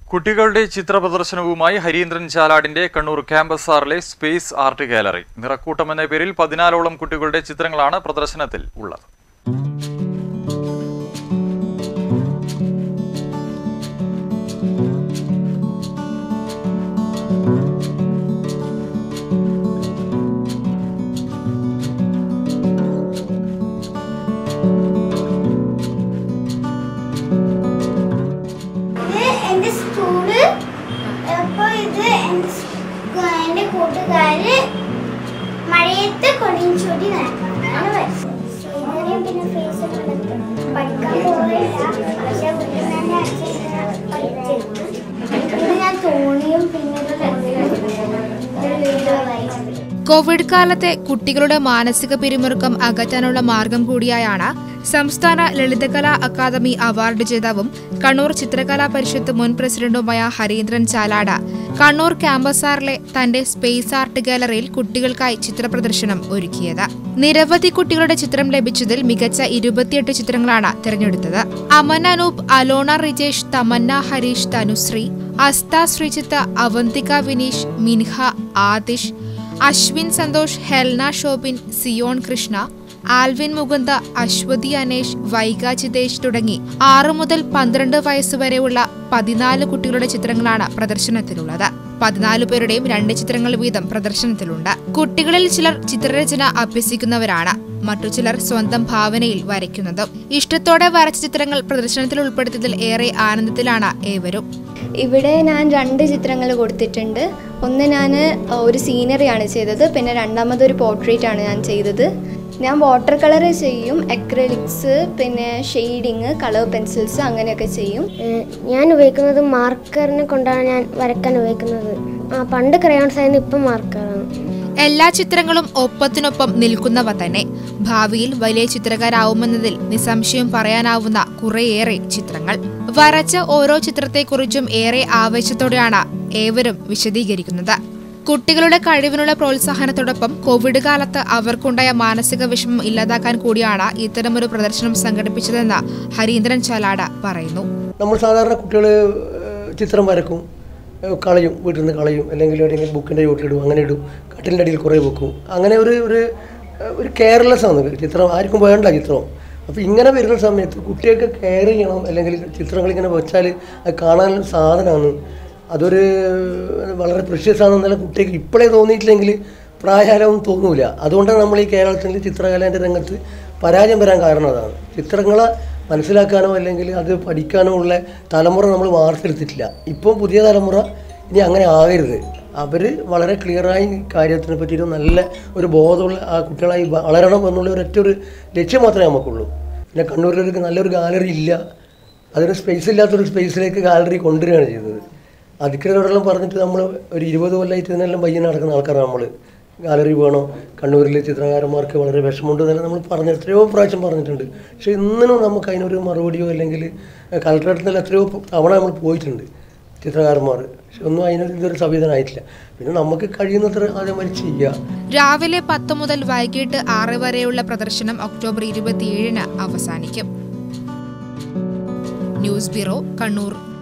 കുട്ടികളുടെ ചിത്ര പ്രദർശനവുമായി ഹരീന്ദ്രൻ ചാലാടിന്റെ കണ്ണൂർ ക്യാമ്പസ് ആറിലെ സ്പേസ് ആർട്ട് ഗാലറി നിറക്കൂട്ടം എന്ന പേരിൽ പതിനാലോളം കുട്ടികളുടെ ചിത്രങ്ങളാണ് പ്രദർശനത്തിൽ ഉള്ളത് ഇത് എന്റെ സ്കൂള് അപ്പൊ ഇത് എന്റെ സ്- എന്റെ കൂട്ടുകാര് മഴയത്ത് കൊടിഞ്ചൂടി നടക്കുന്നതാണ് വരച്ചത് ശ്രീധരൻ പിന്നെ ഫേസ് പഠിക്കാൻ പോകില്ല പക്ഷെ വീട്ടിൽ തന്നെ അച്ഛൻ പഠിച്ചിരുന്നു ഇത് ഞാൻ തോണിയും പിന്നെ ഒരു ഒരു വീഡിയോ വരച്ചത് കോവിഡ് കാലത്തെ കുട്ടികളുടെ മാനസിക പിരിമുറുക്കം അകറ്റാനുള്ള മാർഗം കൂടിയായാണ് സംസ്ഥാന ലളിതകലാ അക്കാദമി അവാർഡ് ജേതാവും കണ്ണൂർ ചിത്രകലാ പരിഷത്ത് മുൻ പ്രസിഡന്റുമായ ഹരീന്ദ്രൻ ചാലാട കണ്ണൂർ ക്യാമ്പസാറിലെ തന്റെ സ്പേസ് ആർട്ട് ഗാലറിയിൽ കുട്ടികൾക്കായി ചിത്രപ്രദർശനം ഒരുക്കിയത് നിരവധി കുട്ടികളുടെ ചിത്രം ലഭിച്ചതിൽ മികച്ച ഇരുപത്തിയെട്ട് ചിത്രങ്ങളാണ് തിരഞ്ഞെടുത്തത് അമൻ അനൂപ് അലോണ റിജേഷ് തമന്ന ഹരീഷ് തനുശ്രീ അസ്ത ശ്രീജിത്ത് അവന്തിക വിനീഷ് മിൻഹ ആദിഷ് അശ്വിൻ സന്തോഷ് ഹെൽന ഷോബിൻ സിയോൺ കൃഷ്ണ ആൽവിൻ മുകുന്ദ അശ്വതി അനേഷ് വൈഗ ചിതേഷ് തുടങ്ങി ആറു മുതൽ പന്ത്രണ്ട് വയസ്സുവരെയുള്ള പതിനാല് കുട്ടികളുടെ ചിത്രങ്ങളാണ് പ്രദർശനത്തിലുള്ളത് പതിനാല് പേരുടെയും രണ്ട് ചിത്രങ്ങൾ വീതം പ്രദർശനത്തിലുണ്ട് കുട്ടികളിൽ ചിലർ ചിത്രരചന അഭ്യസിക്കുന്നവരാണ് മറ്റു ചിലർ സ്വന്തം ഭാവനയിൽ വരയ്ക്കുന്നതും ഇഷ്ടത്തോടെ വരച്ച ചിത്രങ്ങൾ പ്രദർശനത്തിൽ ഉൾപ്പെടുത്തിയതിൽ ഏറെ ആനന്ദത്തിലാണ് ഏവരും ഇവിടെ ഞാൻ രണ്ട് ചിത്രങ്ങൾ കൊടുത്തിട്ടുണ്ട് ഒന്ന് ഞാൻ ഒരു സീനറിയാണ് ചെയ്തത് പിന്നെ രണ്ടാമതൊരു പോർട്രേറ്റ് ആണ് ഞാൻ ചെയ്തത് ഞാൻ വാട്ടർ കളർ ചെയ്യും അക്രലിക്സ് പിന്നെ ഷെയ്ഡിങ് കളർ പെൻസിൽസ് അങ്ങനെയൊക്കെ ചെയ്യും ഏഹ് ഞാൻ ഉപയോഗിക്കുന്നത് മാർക്കറിനെ കൊണ്ടാണ് ഞാൻ വരയ്ക്കാൻ ഉപയോഗിക്കുന്നത് ആ പണ്ട് ക്രയോൺസ് ആയിരുന്നു ഇപ്പം മാർക്കറാണ് എല്ലാ ചിത്രങ്ങളും ഒപ്പത്തിനൊപ്പം നിൽക്കുന്നവ തന്നെ ഭാവിയിൽ വലിയ ചിത്രകാരാവുമെന്നതിൽ നിസ്സംശയം പറയാനാവുന്ന കുറേയേറെ ചിത്രങ്ങൾ വരച്ച ഓരോ ചിത്രത്തെക്കുറിച്ചും ഏറെ ആവേശത്തോടെയാണ് ഏവരും വിശദീകരിക്കുന്നത് കുട്ടികളുടെ കഴിവിനുള്ള പ്രോത്സാഹനത്തോടൊപ്പം കോവിഡ് കാലത്ത് അവർക്കുണ്ടായ മാനസിക വിഷമം ഇല്ലാതാക്കാൻ കൂടിയാണ് ഇത്തരമൊരു പ്രദർശനം സംഘടിപ്പിച്ചതെന്ന് ഹരീന്ദ്രൻ ചാലാട പറയുന്നു നമ്മൾ സാധാരണ കുട്ടികൾ ചിത്രം വരക്കും ഏഹ് കളയും വീട്ടിൽ നിന്ന് കളയും അല്ലെങ്കിൽ എവിടെയെങ്കിലും ബുക്കിൻ്റെ ചോട്ടിലിടും അങ്ങനെ ഇടും കട്ടിലിൻ്റെ അടിയിൽ കുറേ വെക്കും അങ്ങനെ ഒരു ഒരു ഏഹ് ഒരു കെയർലെസ് ആണ് ചിത്രം ആർക്കും വേണ്ട ചിത്രം അപ്പോൾ ഇങ്ങനെ വരുന്ന സമയത്ത് കുട്ടികൾക്ക് കെയർ ചെയ്യണം അല്ലെങ്കിൽ ചിത്രങ്ങൾ ഇങ്ങനെ വെച്ചാൽ അത് കാണാൻ സാധനമാണ് അതൊരു വളരെ പ്രഷ്യസ് ആണെന്നല്ല കുട്ടിക്ക് ഇപ്പോഴേ തോന്നിയിട്ടില്ലെങ്കിൽ പ്രായകാലവും തോന്നൂല അതുകൊണ്ടാണ് നമ്മൾ ഈ കേരളത്തിൽ ചിത്രകലേൻ്റെ രംഗത്ത് പരാജയം വരാൻ കാരണം അതാണ് ചിത്രങ്ങളെ മനസ്സിലാക്കാനോ അല്ലെങ്കിൽ അത് പഠിക്കാനോ ഉള്ള തലമുറ നമ്മൾ വാർത്തെടുത്തിട്ടില്ല ഇപ്പോൾ പുതിയ തലമുറ ഇനി അങ്ങനെ ആകരുത് അവർ വളരെ ക്ലിയറായി കാര്യത്തിനെ പറ്റിയിട്ട് നല്ല ഒരു ബോധമുള്ള ആ കുട്ടികളായി വളരണം എന്നുള്ള ഒരൊറ്റ ഒരു ലക്ഷ്യം മാത്രമേ നമുക്കുള്ളൂ പിന്നെ കണ്ണൂരിലൊരു നല്ലൊരു ഗാലറി ഇല്ല അതിന് സ്പേസ് ഇല്ലാത്തൊരു സ്പേസിലേക്ക് ഗാലറി കൊണ്ടുവരികയാണ് ചെയ്തത് അധികൃതരോടെല്ലാം പറഞ്ഞിട്ട് നമ്മൾ ഒരു ഇരുപത് കൊല്ലമായിട്ട് ഇതിനെല്ലാം പയ്യൻ നടക്കുന്ന ആൾക്കാരാണ് നമ്മൾ ഗാലറി വേണോ കണ്ണൂരിലെ ചിത്രകാരന്മാർക്ക് വളരെ വിഷമമുണ്ട് എന്നെല്ലാം നമ്മൾ പറഞ്ഞ എത്രയോ പ്രാവശ്യം പറഞ്ഞിട്ടുണ്ട് പക്ഷേ ഇന്നും നമുക്ക് അതിനൊരു മറുപടിയോ അല്ലെങ്കിൽ കളക്ടറേറ്റിൽ എത്രയോ തവണ നമ്മൾ പോയിട്ടുണ്ട് ചിത്രകാരന്മാർ പക്ഷെ ഒന്നും അതിനൊരു ഇതൊരു സംവിധാനമായിട്ടില്ല പിന്നെ നമുക്ക് കഴിയുന്നത്ര അതേമാതിരി ചെയ്യുക രാവിലെ പത്ത് മുതൽ വൈകിട്ട് ആറ് വരെയുള്ള പ്രദർശനം ഒക്ടോബർ ഇരുപത്തിയേഴിന് അവസാനിക്കും ന്യൂസ് ബ്യൂറോ കണ്ണൂർ